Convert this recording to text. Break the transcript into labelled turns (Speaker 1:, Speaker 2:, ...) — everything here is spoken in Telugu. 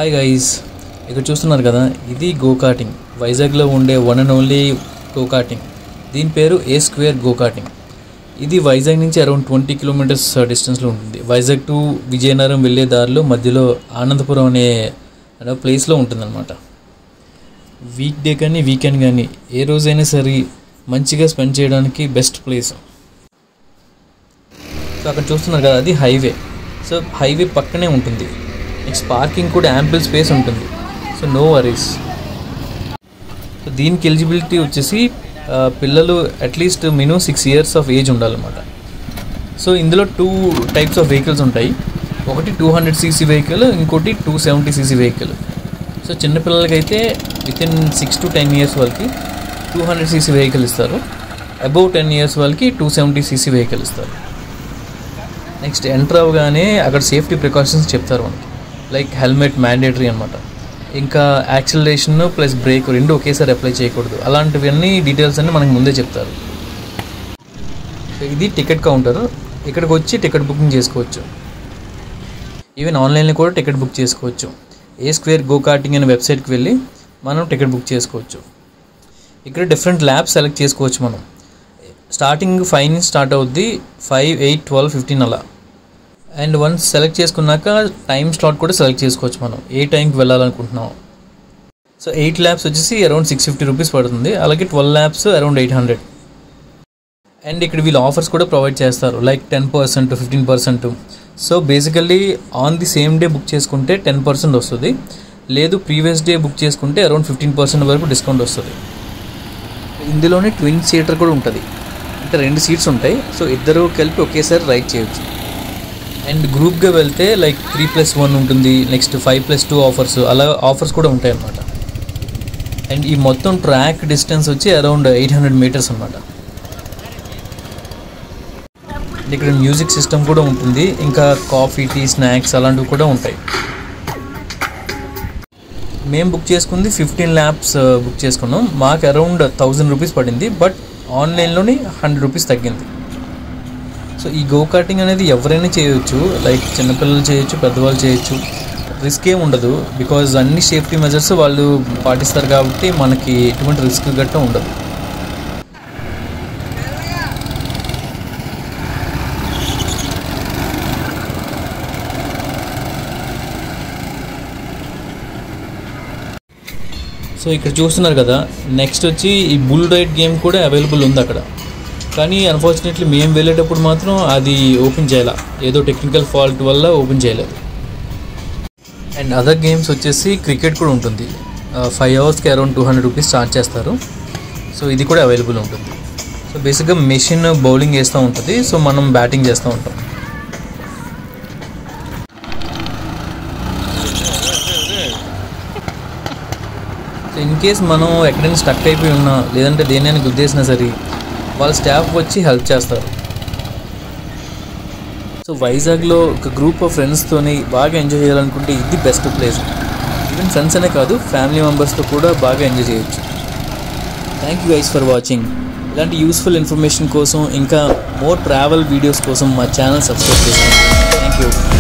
Speaker 1: హాయ్ గైస్ ఇక్కడ చూస్తున్నారు కదా ఇది గోకాటింగ్ వైజాగ్లో ఉండే వన్ అండ్ ఓన్లీ గోకాటింగ్ దీని పేరు ఏ స్క్వేర్ గోకాటింగ్ ఇది వైజాగ్ నుంచి అరౌండ్ ట్వంటీ కిలోమీటర్స్ డిస్టెన్స్లో ఉంటుంది వైజాగ్ టు విజయనగరం వెళ్ళే దారిలో మధ్యలో ఆనందపురం అనే అనే ప్లేస్లో ఉంటుందన్నమాట వీక్ డే కానీ వీకెండ్ కానీ ఏ రోజైనా సరే మంచిగా స్పెండ్ చేయడానికి బెస్ట్ ప్లేస్ సో అక్కడ చూస్తున్నారు కదా అది హైవే సో హైవే పక్కనే ఉంటుంది నెక్స్ట్ పార్కింగ్ కూడా యాంపిల్ స్పేస్ ఉంటుంది సో నో వరీస్ సో దీనికి ఎలిజిబిలిటీ వచ్చేసి ఆ, పిల్లలు at least minimum six years of age ఉండాలన్నమాట సో ఇందులో టూ టైప్స్ ఆఫ్ వెహికల్స్ ఉంటాయి ఒకటి టూ హండ్రెడ్ సీసీ వెహికల్ ఇంకోటి two seventy CC vehicle so చిన్నపిల్లలకైతే within six to ten years వాళ్ళకి టూ హండ్రెడ్ సీసీ వెహికల్ ఇస్తారు అబౌవ్ టెన్ ఇయర్స్ వాళ్ళకి టూ సెవెంటీ సీసీ వెహికల్ ఇస్తారు నెక్స్ట్ ఎంటర్ అవ్వగానే అక్కడ సేఫ్టీ ప్రికాషన్స్ చెప్తారు మనకి లైక్ హెల్మెట్ మ్యాండేటరీ అనమాట ఇంకా యాక్సిలరేషన్ ప్లస్ బ్రేక్ రెండు ఒకేసారి అప్లై చేయకూడదు అలాంటివన్నీ డీటెయిల్స్ అన్ని మనకి ముందే చెప్తారు సో ఇది టికెట్ కౌంటర్ ఇక్కడికి వచ్చి టికెట్ బుకింగ్ చేసుకోవచ్చు ఈవెన్ ఆన్లైన్లో కూడా టికెట్ బుక్ చేసుకోవచ్చు ఏ స్క్వేర్ గో కార్టింగ్ అనే వెబ్సైట్కి వెళ్ళి మనం టికెట్ బుక్ చేసుకోవచ్చు ఇక్కడ డిఫరెంట్ ల్యాబ్స్ సెలెక్ట్ చేసుకోవచ్చు మనం స్టార్టింగ్ ఫైవ్ నుంచి స్టార్ట్ అవుద్ది ఫైవ్ ఎయిట్ ట్వెల్వ్ ఫిఫ్టీన్ అలా అండ్ వన్స్ సెలెక్ట్ చేసుకున్నాక టైం స్లాట్ కూడా సెలెక్ట్ చేసుకోవచ్చు మనం ఏ టైంకి వెళ్ళాలనుకుంటున్నాం సో ఎయిట్ ల్యాబ్స్ వచ్చేసి అరౌండ్ సిక్స్ ఫిఫ్టీ రూపీస్ పడుతుంది అలాగే twelve laps around eight hundred and ఇక్కడ వీళ్ళు ఆఫర్స్ కూడా ప్రొవైడ్ చేస్తారు like ten percent fifteen percent so basically on the same day book చేసుకుంటే టెన్ పర్సెంట్ వస్తుంది లేదు ప్రీవియస్ డే బుక్ చేసుకుంటే అరౌండ్ ఫిఫ్టీన్ పర్సెంట్ వరకు డిస్కౌంట్ వస్తుంది ఇందులోనే ట్విన్ సీటర్ కూడా ఉంటుంది అంటే రెండు సీట్స్ ఉంటాయి సో ఇద్దరు కలిపి ఒకేసారి రైడ్ చేయొచ్చు అండ్ గ్రూప్గా వెళ్తే లైక్ త్రీ ప్లస్ వన్ ఉంటుంది next five plus two offers అలా ఆఫర్స్ కూడా ఉంటాయి అన్నమాట అండ్ ఈ మొత్తం ట్రాక్ డిస్టెన్స్ వచ్చి అరౌండ్ ఎయిట్ హండ్రెడ్ మీటర్స్ అనమాట ఇక్కడ మ్యూజిక్ సిస్టమ్ కూడా ఉంటుంది ఇంకా కాఫీ టీ స్నాక్స్ అలాంటివి కూడా ఉంటాయి మేము బుక్ చేసుకుంది ఫిఫ్టీన్ ల్యాబ్స్ బుక్ చేసుకున్నాం మాకు అరౌండ్ థౌజండ్ రూపీస్ పడింది బట్ ఆన్లైన్లోనే హండ్రెడ్ రూపీస్ తగ్గింది సో ఈ గో కార్టింగ్ అనేది ఎవరైనా చేయొచ్చు లైక్ చిన్నపిల్లలు చేయొచ్చు పెద్దవాళ్ళు చేయొచ్చు రిస్క్ ఏం ఉండదు బికాజ్ అన్ని సేఫ్టీ మెజర్స్ వాళ్ళు పాటిస్తారు కాబట్టి మనకి ఎటువంటి రిస్క్ గట్ట ఉండదు సో ఇక్కడ చూస్తున్నారు కదా నెక్స్ట్ వచ్చి ఈ బుల్ రైడ్ గేమ్ కూడా అవైలబుల్ ఉంది అక్కడ కానీ అన్ఫార్చునేట్లీ మేము వెళ్ళేటప్పుడు మాత్రం అది ఓపెన్ చేయాల ఏదో టెక్నికల్ ఫాల్ట్ వల్ల ఓపెన్ చేయలేదు అండ్ అదర్ గేమ్స్ వచ్చేసి క్రికెట్ కూడా ఉంటుంది ఫైవ్ అవర్స్కి around two hundred rupees charge చేస్తారు సో ఇది కూడా అవైలబుల్ ఉంటుంది సో బేసిక్గా మెషిన్ బౌలింగ్ వేస్తూ ఉంటుంది సో మనం బ్యాటింగ్ చేస్తూ ఉంటాం సో ఇన్ కేస్ మనం ఎక్కడైనా స్టక్ అయిపోయి ఉన్నా లేదంటే దేనైనా గుద్దేసినా సరే వాళ్ళ స్టాఫ్ వచ్చి హెల్ప్ చేస్తారు సో వైజాగ్లో ఒక గ్రూప్ ఆఫ్ ఫ్రెండ్స్తోని బాగా ఎంజాయ్ చేయాలనుకుంటే ఇది బెస్ట్ ప్లేస్ ఈవెన్ ఫ్రెండ్స్ అనే కాదు ఫ్యామిలీ మెంబర్స్తో కూడా బాగా ఎంజాయ్ చేయొచ్చు thank you guys for watching ఇలాంటి యూస్ఫుల్ ఇన్ఫర్మేషన్ కోసం ఇంకా మోర్ ట్రావెల్ వీడియోస్ కోసం మా ఛానల్ సబ్స్క్రైబ్ చేసుకోండి థ్యాంక్ యూ